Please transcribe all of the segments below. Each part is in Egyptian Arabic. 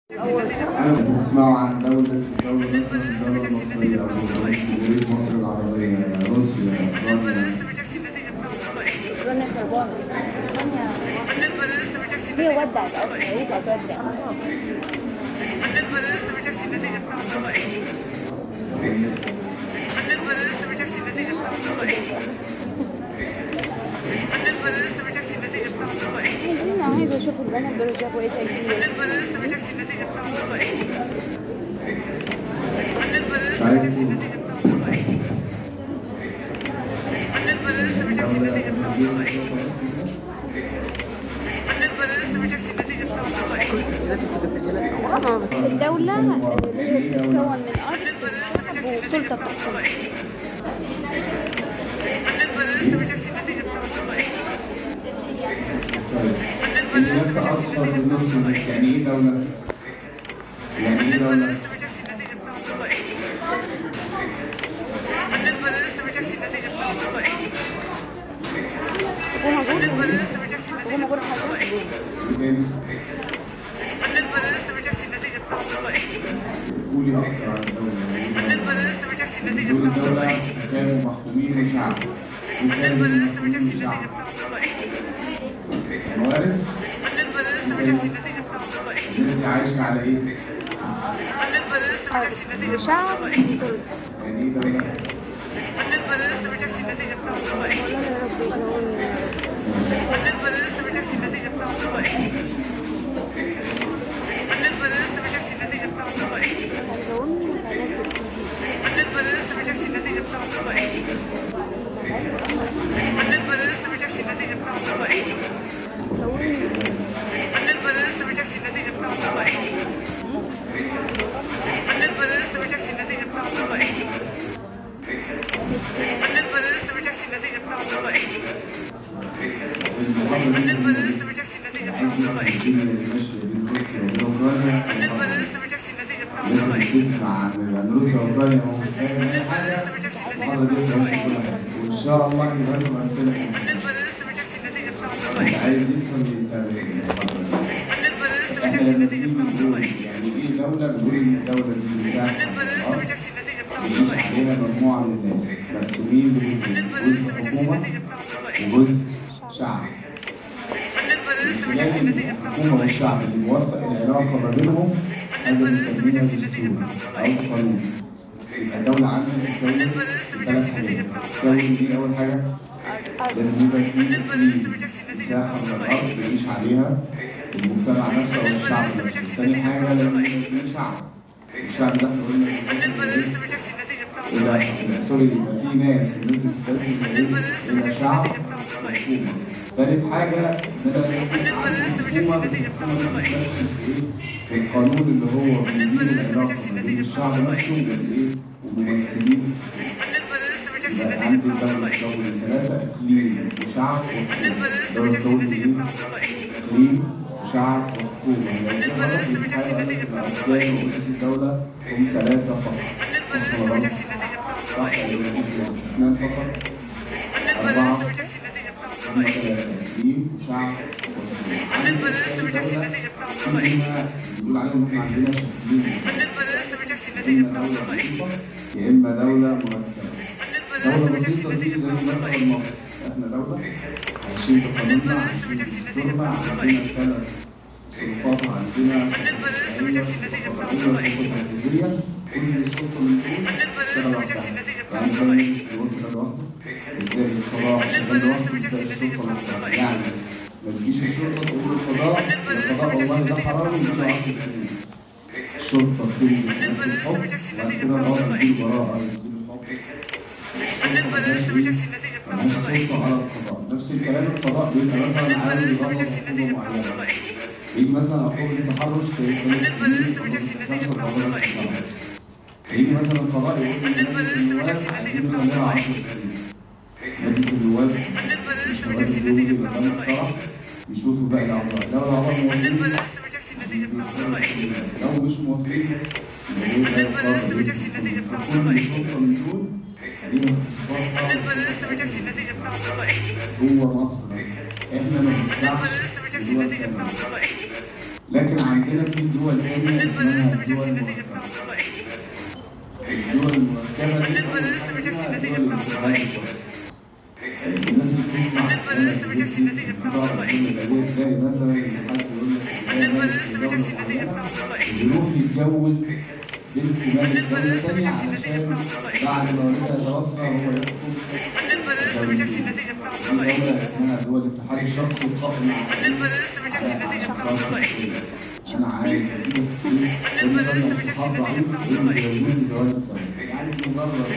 أنا كنت بسمعوا عن دولة الدولة مثلا الدولة المصرية أو جمهورية مصر العربية روسيا أوكرانيا رنا كربون هي ودعت أصلا هي كانت ودع أنا عايزة أشوف البنات دول جابوا إيه تأكيد مش عايز صوت. الدولة اللي هي بتتكون من أرض شعب وسلطة بتحكم طيب الناس أصفر بالنص مش يعني إيه دولة؟ يعني إيه دولة؟ هو موجود هو موجود حاجة فين؟ قولي أكتر عن الدولة دول الدولة كانوا محكومين بشعب وكانوا محكومين بشعب موارد الناس عايشة على إيه؟ أرض شعب وسلطة يعني إيه دولة؟ والله يا رب يقولون يقولون ثلاثة المحاضرة دي عايز الدنيا اللي ماشية بين روسيا وبين أوكرانيا لازم تسمع عن روسيا وأوكرانيا وهو مش فاهم أي حاجة المحاضرة دي هتفهم كل حاجة وإن شاء الله يبقى لكم أمثلة كتير. اللي عايز يفهم يتابع المحاضرة دي. احنا لما بنيجي نقول يعني ايه دولة بنقول ان الدولة دي مساحة أرض يعيش عليها مجموعة من الناس مقسومين بجزئين جزء حكومة وجزء شعب لازم الحكومة والشعب اللي موفق العلاقة ما بينهم هذا بنسميها دستور أو قانون يبقى الدولة عندنا بتتكون من ثلاث حاجات تتكون دي أول حاجة لازم يبقى فيه إقليم مساحة من الأرض يعيش عليها المجتمع نفسه أو الشعب نفسه تاني حاجة لازم يبقى فيه شعب الشعب ده احنا قلنا إلى إلى سوري يبقى في ناس الناس دي بتتقسم إلى إلى شعب وحكومة. ثالث حاجة إن أنا يكون عندي حكومة بس الحكومة دي بتتمثل في إيه؟ في القانون اللي هو بيدير العلاقة ما بين الشعب نفسه والإيه؟ وممثلين يبقى عندي الدولة تكون ثلاثة إقليم وشعب وحكومة. الدولة تكون إيه؟ إقليم وشعب وحكومة. يعني دي غلط ودي حاجة غلط إن أركان وأسس الدولة هم ثلاثة فقط. صح ولا غلط؟ صح ولا غلط؟ اثنان فقط؟ أربعة هم ثلاثة إقليم وشعب وحكومة. عندي دولة فيها بيقول عليهم إحنا عندنا شكلين يا إما دولة بسيطة يا إما دولة مركبة. دولة بسيطة دي زي مثلا مصر احنا دولة عايشين بقانوننا عايشين بدستورنا عندنا ثلاث سلطات عندنا سلطة تشريعية سلطة قضائية سلطة تنفيذية كل سلطة من دول تشتغل لوحدها يعني زي مجلس النواب شغال لوحده بتلاقي القضاء شغال لوحده بتلاقي الشرطة لوحدها يعني ما تجيش الشرطة تقول للقضاء القضاء والله ده حرام يديله 10 سنين الشرطة بتيجي تنفذ حكم وبعد كده القاضي يديله براءة يديله حكم ملهاش سلطة على القضاء نفس الكلام القضاء بيبقى مثلا عاوز يغلط حكومة معينة يجي مثلا عقوبة التحرش ثلاث سنين خمسة قضاء يجي مثلا القضاء يقول لي مجلس النواب عايزين نخليها 10 سنين مجلس النواب الشباب الدولي يبقى ده مقترح يشوفوا باقي الأعضاء لو الأعضاء موافقين لو مش موافقين يبقى ده يقرر فكل سلطة من دول ليها اختصاصاتها جوه مصر احنا ما بنطلعش دلوقتي لكن عندنا في دول تانية اسمها الدول المركبة الدول المركبة دي اسمها دول الاتحاد الشخصي الناس اللي بتسمع تلاقي مثلا حد يقول لك يروح يتجوز بنت مالك دولة تانية علشان بعد ما والدها يتوفى هو يحكم دي دولة اسمها دول الاتحاد الشخصي القائم على أنا عارف بس إيه كل سنة اتحاد ضعيف يقولوا يزودون زواج السنة يعني مجرد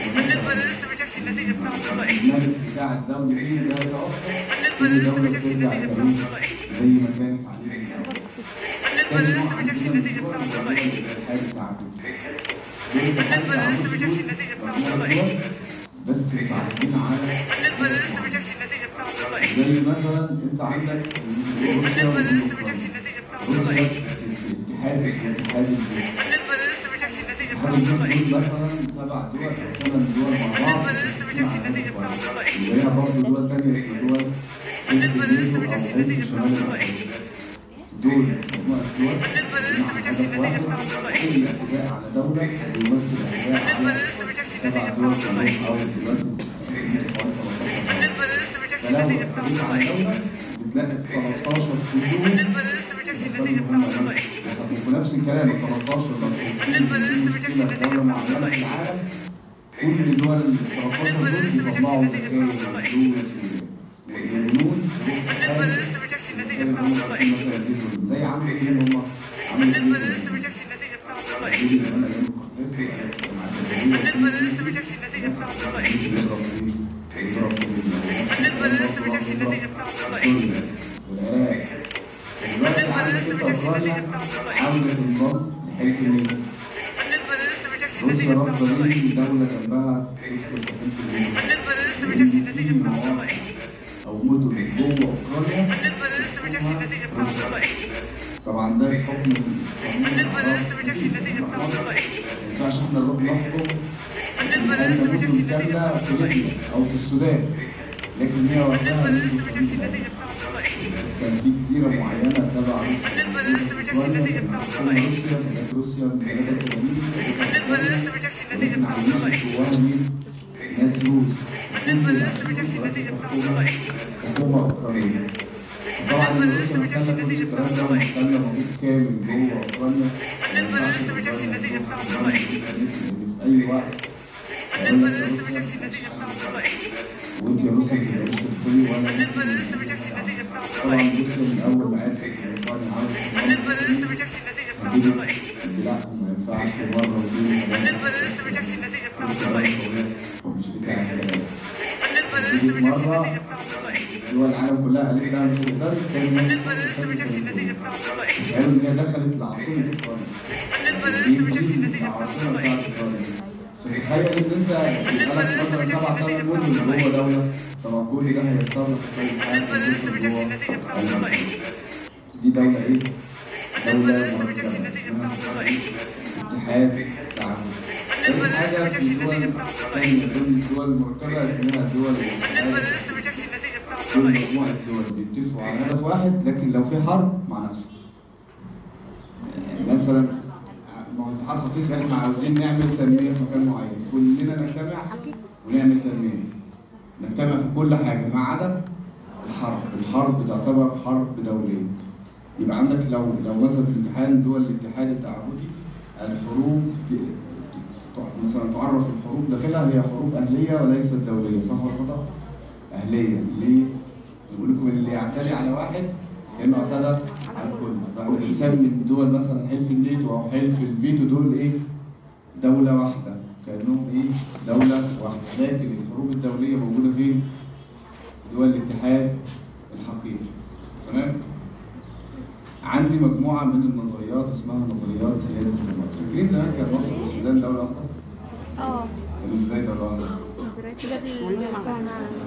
الملك بتاع الدولة دي ده يتوفى كل دولة بترجع إلى إيه زي ما كانت عليه الأول. تاني نوع عندنا من الدول هو الاتحاد التعبدي. دول الاتحاد التعبدي دول مجموعة دول بس متعرفين على زي مثلا انت عندك روسيا واوكرانيا روسيا في اتحاد اسمه اتحاد الجيش اتحاد الجيش دول مثلا سبع دول او ثمان دول مع بعض متفقين على هذا الاتفاق. زيها برضه دول تانية اسمها دول حلف الناتو او حلف شمال الأطلسي دول مجموعة دول مع هدف واحد أي اعتداء على دولة بيمثل اعتداء على سبع دول كلهم أو دلوقتي حوالي 13 دولة. فلو اعتديت على دولة بتلاقي 13 كلهم ونفس الكلام ال 13 لو شايفين إن في مشكلة في دولة معينة في العالم كل دول ال 13 دول بيطلعوا زكايا وفلوس وجنود زي عمرو فين هم عمرو فين دول زمان ايام القذافي مع الجمهورية بيضرب فين؟ بيضرب في سوريا والعراق دلوقتي عندك انت اوكرانيا عاوزه تنضم لحلف الناتو روسيا رافضه ليه دوله جنبها تدخل في حلف الناتو لان في مواقع او مدن جوه اوكرانيا طبعا ده في حكم القانون العربي ما ينفعش احنا نروح نحكم لأن مدن كاملة في ليبيا أو في السودان لكن هي وقتها كان في جزيرة معينة تبع روسيا كان حكومة روسيا فكانت روسيا من 83 ولكن عايشين جواها مين؟ ناس روس حكومة أوكرانية طبعا ان روسيا محتله كل الكلام ده ومحتله محيط كامل جوه اوكرانيا ما ينفعش في اي وقت هيقول لك روسيا وانت يا روسيا ما تقدريش تدخلي ولا طبعا روسيا من اول ما عرفت ان اوكرانيا عاوزه تنضم دي لا ما ينفعش بره ودي مش بتاع الكلام مرة دول العالم كلها قالت لها مش هتقدري تاني نفس مش قالوا ان هي دخلت لعاصمة اوكرانيا دي دي العاصمة بتاعت اوكرانيا فتخيل ان انت بقالك مثلا سبع ثمان مدن جوه دولة طبعا كل ده هيسر لك طريق حياتك توصل جوه أوكرانيا. دي دولة ايه؟ دولة مركبة اسمها اتحاد تعاون تاني حاجة في دول تانية ضمن الدول المركبة اسمها دول الاتحاد دول مجموعة دول بيتفقوا على هدف واحد لكن لو في حرب مع نفسه يعني مثلا ما هو اتحاد حقيقي احنا عاوزين نعمل تنمية في مكان معين كلنا نجتمع ونعمل تنمية نجتمع في كل حاجة ما عدا الحرب الحرب تعتبر حرب دولية يبقى عندك لو لو مثلا في الامتحان دول الاتحاد التعبدي الحروب ت- مثلا تعرف الحروب داخلها هي حروب أهلية وليست دولية صح ولا خطأ؟ أهلية ليه؟ بيقول لكم اللي يعتدي على واحد كأنه اعتدى على الكل فاحنا بنسمي الدول مثلا حلف الناتو أو حلف الفيتو دول إيه؟ دولة واحدة كأنهم إيه؟ دولة واحدة لكن الحروب الدولية موجودة فين؟ في دول الاتحاد الحقيقي تمام؟ عندي مجموعة من النظريات اسمها نظريات سيادة الدول فاكرين زمان كان مصر والسودان دولة واحدة؟ اه كانوا ازاي دولة واحدة؟ كده بالجماعة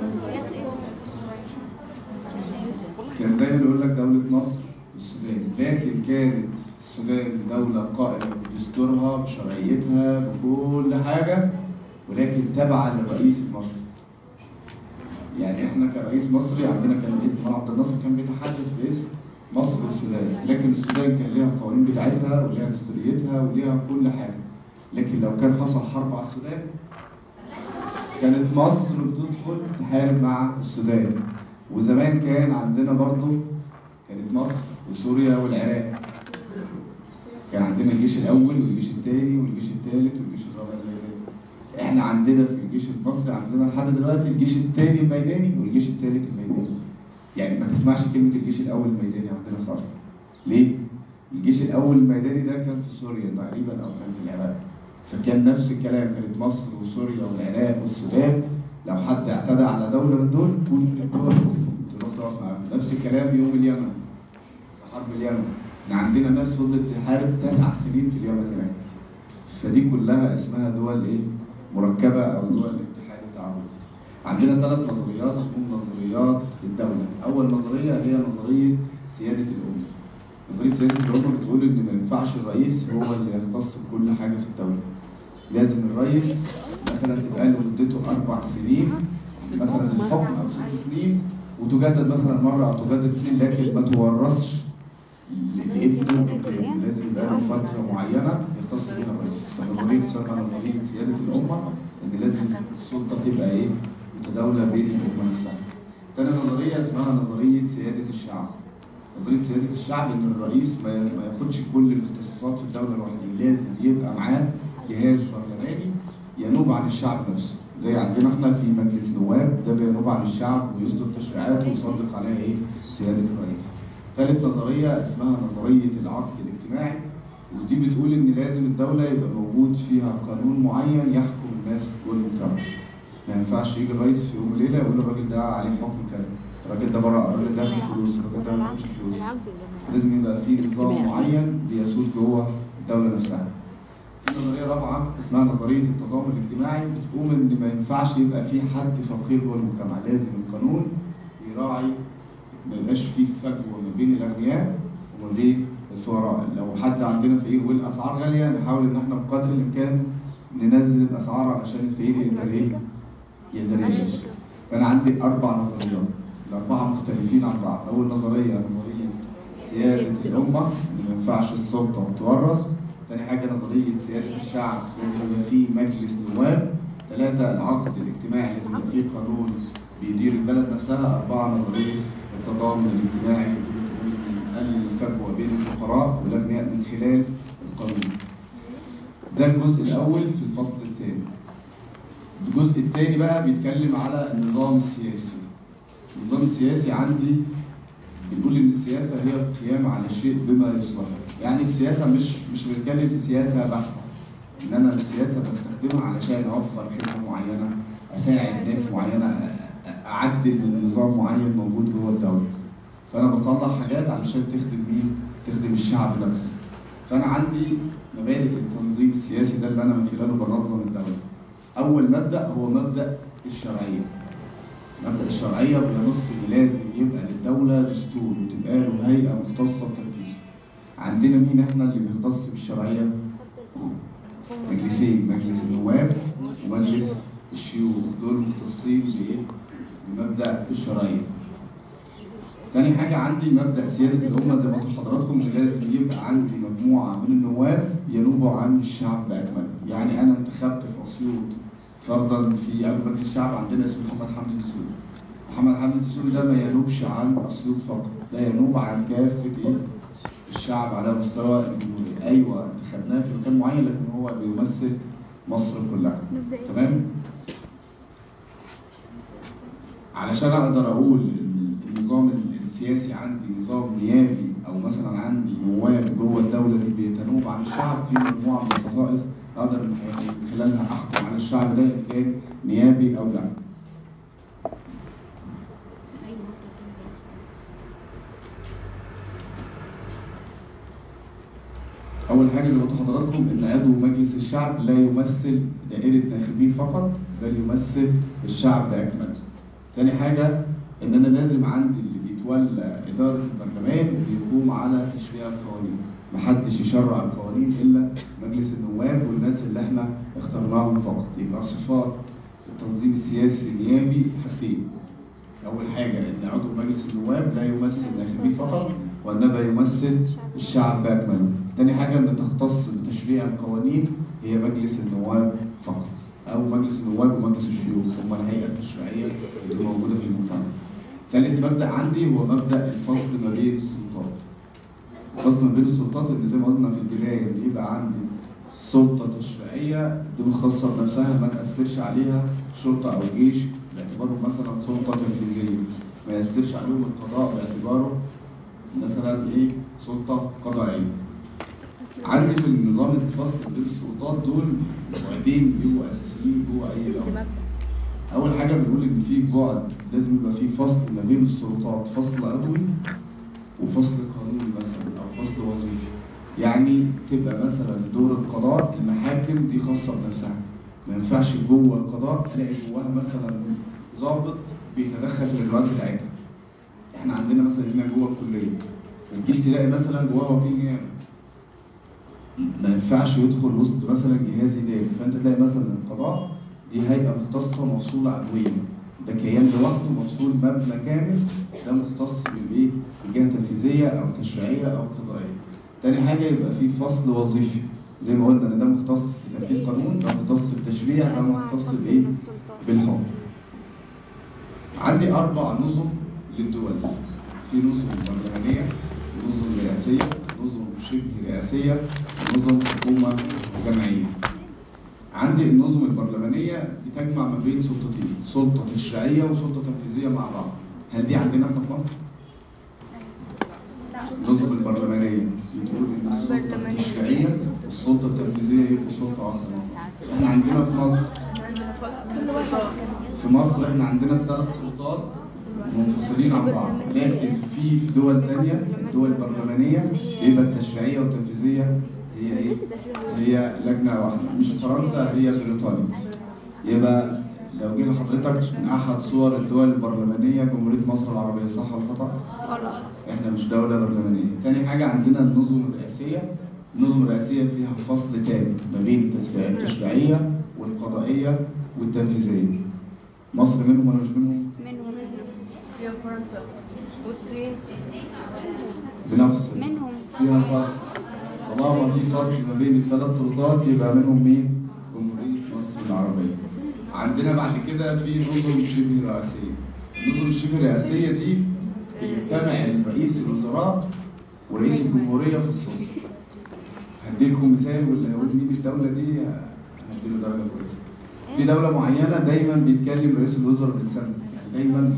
كان دايما يقول لك دولة مصر والسودان لكن كانت السودان دولة قائمة بدستورها بشرعيتها بكل حاجة ولكن تابعة للرئيس المصري يعني احنا كرئيس مصري عندنا كان رئيس جمال عبد الناصر كان بيتحدث باسم مصر والسودان لكن السودان كان ليها القوانين بتاعتها وليها دستوريتها وليها كل حاجه لكن لو كان حصل حرب على السودان كانت مصر بتدخل تحارب مع السودان وزمان كان عندنا برضو كانت مصر وسوريا والعراق كان عندنا الجيش الاول والجيش الثاني والجيش الثالث والجيش الرابع الميداني احنا عندنا في الجيش المصري عندنا لحد دلوقتي الجيش الثاني الميداني والجيش الثالث الميداني يعني ما تسمعش كلمه الجيش الاول الميداني عندنا خالص ليه الجيش الاول الميداني ده كان في سوريا تقريبا او كان في العراق فكان نفس الكلام كانت مصر وسوريا والعراق والسودان لو حد اعتدى على دوله من دول كل الدول تروح تقف معاهم نفس الكلام يوم اليمن في حرب اليمن احنا عندنا ناس فضلت تحارب تسع سنين في اليمن هناك فدي كلها اسمها دول ايه مركبه او دول الاتحاد التعاوني عندنا ثلاث نظريات اسمهم نظريات الدوله اول نظريه هي نظريه سياده الامه نظريه سياده الامه بتقول ان ما ينفعش الرئيس هو اللي يختص بكل حاجه في الدوله لازم الرئيس مثلا تبقى له مدته اربع سنين مثلا الحكم او ست سنين وتجدد مثلا مره او تجدد اثنين لكن ما تورثش لابنه القيم. لازم يبقى له فتره معينه يختص بيها الرئيس فنظريه تسمى نظريه سياده الامه ان لازم السلطه تبقى ايه متداوله بين الامه نفسها. تاني نظريه اسمها نظريه سياده الشعب. نظريه سياده الشعب ان الرئيس ما ما ياخدش كل الاختصاصات في الدوله لوحده، لازم يبقى معاه جهاز برلماني ينوب عن الشعب نفسه. زي عندنا احنا في مجلس نواب ده بينوب عن الشعب ويصدر تشريعات ويصدق عليها ايه؟ سياده الرئيس. ثالث نظريه اسمها نظريه العقد الاجتماعي ودي بتقول ان لازم الدوله يبقى موجود فيها قانون معين يحكم الناس والمجتمع. ما ينفعش يجي الرئيس في يوم وليله يقول الراجل ده عليه حكم كذا، الراجل ده بره، الراجل ده ياخد فلوس، الراجل ده ما ياخدش فلوس. العقد الجماعي لازم يبقى في نظام اجتماعي. معين بيسود جوه الدوله نفسها. في نظريه رابعه اسمها نظريه التضامن الاجتماعي بتقوم ان ما ينفعش يبقى في حد فقير جوه المجتمع، لازم القانون يراعي ما يبقاش في فجوه ما بين الاغنياء وما بين الفقراء، لو حد عندنا فقير والاسعار غاليه نحاول ان احنا بقدر الامكان ننزل الاسعار علشان الفقير يقدر ايه؟ يقدر يعيش. فانا عندي اربع نظريات، الاربعه مختلفين عن بعض، اول نظريه نظريه سياده الامه إن ما ينفعش السلطه تورث، تاني حاجه نظريه سياده الشعب لازم يبقى فيه مجلس نواب، ثلاثه العقد الاجتماعي لازم يبقى فيه قانون بيدير البلد نفسها، اربعه نظريه التضامن الاجتماعي اللي بتقول إن نقلل الفجوه بين الفقراء والاغنياء من خلال القانون. ده الجزء الاول في الفصل الثاني. الجزء الثاني بقى بيتكلم على النظام السياسي. النظام السياسي عندي بنقول ان السياسه هي القيام على الشيء بما يصلحه، يعني السياسه مش مش بنتكلم في سياسه بحته. ان انا السياسه بستخدمها علشان اوفر خدمه معينه، اساعد ناس معينه، أ- أ- اعدل من نظام معين موجود جوه الدوله. فانا بصلح حاجات علشان تخدم مين؟ تخدم الشعب نفسه. فانا عندي مبادئ التنظيم السياسي ده اللي انا من خلاله بنظم الدوله. اول مبدا هو مبدا الشرعيه. مبدا الشرعيه بينص ان لازم يبقى للدوله دستور وتبقى له هيئه مختصه بتنفيذه. عندنا مين احنا اللي بيختص بالشرعيه؟ مجلسين مجلس النواب ومجلس الشيوخ دول مختصين بايه؟ بمبدا الشرعيه. تاني حاجة عندي مبدأ سيادة الأمة زي ما قلت لحضراتكم إن لازم يبقى عندي مجموعة من النواب ينوبوا عن الشعب بأكمله، يعني أنا انتخبت في أسيوط فرضا في قبل مجلس الشعب عندنا اسمه محمد حمدي الدسوقي. محمد حمدي الدسوقي ده ما ينوبش عن أسيوط فقط، ده ينوب عن كافة إيه؟ الشعب على مستوى الجمهورية، أيوه انتخبناه في مكان معين لكن هو بيمثل مصر كلها. نبدأ إيه؟ تمام؟ علشان اقدر اقول ان النظام السياسي عندي نظام نيابي او مثلا عندي نواب جوه الدوله دي بيتنوب عن الشعب في مجموعه من الخصائص اقدر من من خلالها احكم على الشعب ده ان كان نيابي او لا. أول حاجة زي ما قلت لحضراتكم إن عضو مجلس الشعب لا يمثل دائرة ناخبين فقط بل يمثل الشعب بأكمله. تاني حاجة إن أنا لازم عندي اللي بيتولى إدارة البرلمان بيقوم على تشريع القوانين. محدش يشرع القوانين إلا مجلس النواب والناس اللي إحنا اخترناهم فقط. يبقى صفات التنظيم السياسي النيابي حاجتين. أول حاجة إن عضو مجلس النواب لا يمثل ناخبين فقط والنبي يمثل الشعب باكمله تاني حاجه ان تختص بتشريع القوانين هي مجلس النواب فقط او مجلس النواب ومجلس الشيوخ هم الهيئه التشريعيه اللي موجوده في المجتمع ثالث مبدا عندي هو مبدا الفصل ما بين السلطات الفصل ما بين السلطات ان زي ما قلنا في البدايه بيبقى عندي سلطه تشريعيه دي مختصه بنفسها ما تاثرش عليها شرطه او جيش باعتبارهم مثلا سلطه تنفيذيه ما ياثرش عليهم القضاء باعتباره مثلا ايه سلطه قضائيه عندي في النظام الفصل بين السلطات دول بعدين بيبقوا اساسيين جوه اي دوله اول حاجه بنقول ان في بعد لازم يبقى في فصل ما بين السلطات فصل عضوي وفصل قانوني مثلا او فصل وظيفي يعني تبقى مثلا دور القضاء المحاكم دي خاصه بنفسها ما ينفعش جوه القضاء الاقي جواها مثلا ضابط بيتدخل في الاجراءات بتاعتها احنا عندنا مثلا هنا جوه الكليه ما تجيش تلاقي مثلا جواها وكيل نيابه ما ينفعش يدخل وسط مثلا جهاز اداري فانت تلاقي مثلا القضاء دي هيئه مختصه مفصوله عضويا ده كيان لوحده مفصول مبنى كامل ده مختص بالايه؟ بالجهه التنفيذيه او تشريعيه او قضائيه. تاني حاجه يبقى في فصل وظيفي زي ما قلنا ان ده مختص بتنفيذ قانون ده مختص بالتشريع ده مختص بايه؟ بالحكم. عندي اربع نظم للدول في نظم برلمانيه نظم رئاسيه نظم شبه رئاسيه ونظم حكومه وجمعيه عندي النظم البرلمانيه بتجمع ما بين سلطتين سلطه تشريعيه وسلطه تنفيذيه مع بعض هل دي عندنا احنا في مصر النظم البرلمانيه بتقول ان السلطه التشريعيه والسلطه التنفيذيه يبقوا سلطه واحده احنا عندنا في مصر في مصر احنا عندنا الثلاث سلطات منفصلين عن بعض لكن في في دول تانية الدول البرلمانية بيبقى التشريعية والتنفيذية هي ايه؟ هي لجنة واحدة مش فرنسا هي بريطانيا يبقى لو جينا حضرتك من أحد صور الدول البرلمانية جمهورية مصر العربية صح ولا خطأ؟ احنا مش دولة برلمانية تاني حاجة عندنا النظم الرئاسية النظم الرئاسية فيها فصل تام ما بين التشريع- التشريعية والقضائية والتنفيذية مصر منهم ولا مش منهم؟ منهم هي فرنسا والصين بنفس منهم فيها فصل طالما في فصل ما بين الثلاث سلطات يبقى منهم مين؟ جمهورية مصر العربية. عندنا بعد كده في نظم شبه رئاسية. النظم الشبه الرئاسية دي بيجتمع رئيس الوزراء ورئيس الجمهورية في السلطة. هديلكم مثال واللي هيقول مين الدولة دي هنديله درجة كويسة. في دولة معينة دايما بيتكلم رئيس الوزراء بلسانه، يعني دايما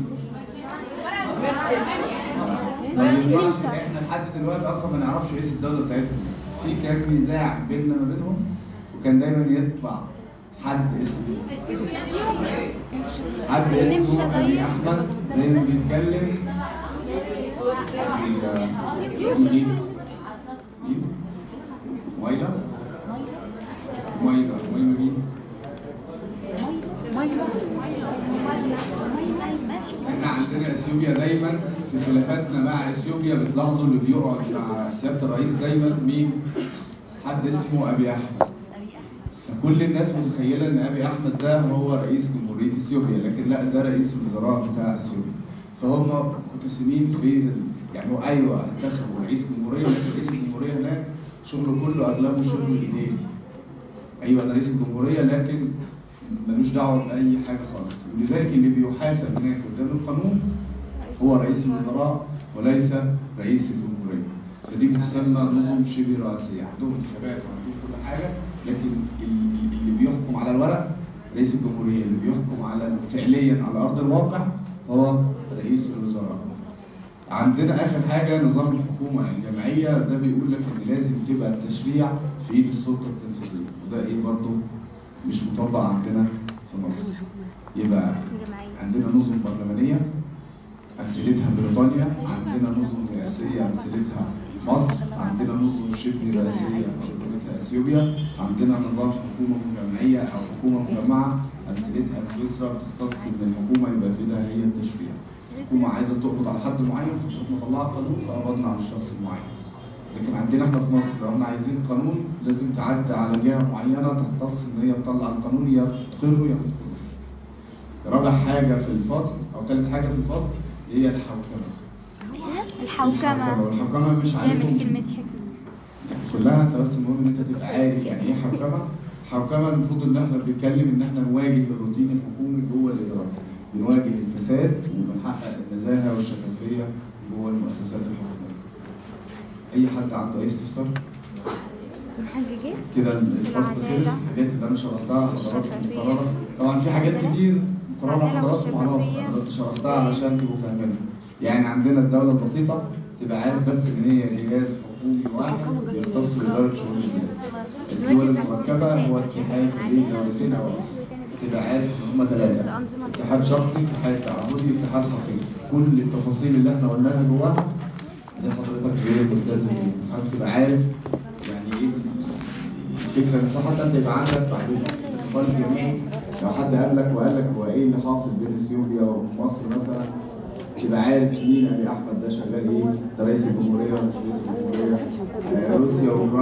ما بيطلعش احنا لحد دلوقتي اصلا ما نعرفش رئيس الدوله بتاعتهم في كان نزاع بيننا ما بينهم وكان دايما يطلع حد اسمه حد اسمه ابي احمد دايما بيتكلم اسمه اسمه مين؟ مين؟ مويلا؟ مويلا مويلا مين؟ احنا عندنا اثيوبيا دايما في خلافاتنا مع اثيوبيا بتلاحظوا اللي بيقعد مع سياده الرئيس دايما مين؟ حد اسمه ابي احمد. فكل الناس متخيله ان ابي احمد ده هو رئيس جمهوريه اثيوبيا لكن لا ده رئيس الوزراء بتاع اثيوبيا. فهم متسمين في ال- يعني هو ايوه انتخبوا رئيس جمهوريه ولكن رئيس الجمهوريه هناك شغله كله اغلبه شغل اداري. ايوه ده رئيس الجمهوريه لكن ملوش دعوه باي حاجه خالص ولذلك اللي بيحاسب هناك قدام القانون هو رئيس الوزراء وليس رئيس الجمهوريه فدي بتسمى نظم شبه رئاسيه عندهم انتخابات وعندهم كل حاجه لكن ال- اللي بيحكم على الورق رئيس الجمهوريه اللي بيحكم على فعليا على ارض الواقع هو رئيس الوزراء عندنا اخر حاجه نظام الحكومه الجمعيه ده بيقول لك ان لازم تبقى التشريع في ايد السلطه التنفيذيه وده ايه برضه مش مطبق عندنا في مصر يبقى جماعية عندنا نظم برلمانيه امثلتها بريطانيا عندنا نظم رئاسيه امثلتها مصر عندنا نظم شبه رئاسيه امثلتها اثيوبيا عندنا نظام حكومه جماعيه او حكومه مجمعه امثلتها سويسرا بتختص ان الحكومه يبقى في ايدها هي التشريع الحكومه عايزه تقبض على حد معين فتروح مطلعه قانون فقبضنا على الشخص المعين لكن عندنا احنا في مصر لو احنا عايزين قانون لازم تعدي على جهه معينه تختص ان هي تطلع القانون يا تقره يا ما تقروش. رابع حاجه في الفصل او ثالث حاجه في الفصل هي الحوكمه. الحوكمة والحوكمة مش جاية عليكم من كلمة حكمة كلها انت بس المهم ان انت تبقى عارف يعني ايه حوكمه حوكمه المفروض ان احنا بنتكلم ان احنا نواجه الروتين الحكومي جوه الاداره بنواجه الفساد وبنحقق النزاهه والشفافيه جوه المؤسسات الحكوميه اي حد عنده اي استفسار محققين كده الفصل خلص الحاجات اللي انا شرحتها حضراتكم مقرره طبعا في حاجات كتير مقرره حضراتكم خلاص انا بس شرحتها علشان تبقوا فاهمينها يعني عندنا الدوله البسيطه تبقى عارف بس ان هي جهاز حكومي واحد يختص باداره شؤون البلاد الدول المركبه هو اتحاد بين دولتين او اكثر تبقى عارف ان هم ثلاثه اتحاد شخصي اتحاد تعهدي اتحاد حقيقي كل التفاصيل اللي احنا قلناها جواها دي حضرتك ايه ملتزم بيها بس حضرتك تبقى عارف يعني ايه الفكره نفسها حتى انت يبقى عندك بعد الاتصال الجميعي لو حد قابلك وقال لك هو ايه اللي حاصل بين اثيوبيا ومصر مثلا تبقى عارف مين ابي احمد ده شغال ايه ده رئيس الجمهوريه ولا مش رئيس الجمهوريه آه، روسيا واوكرانيا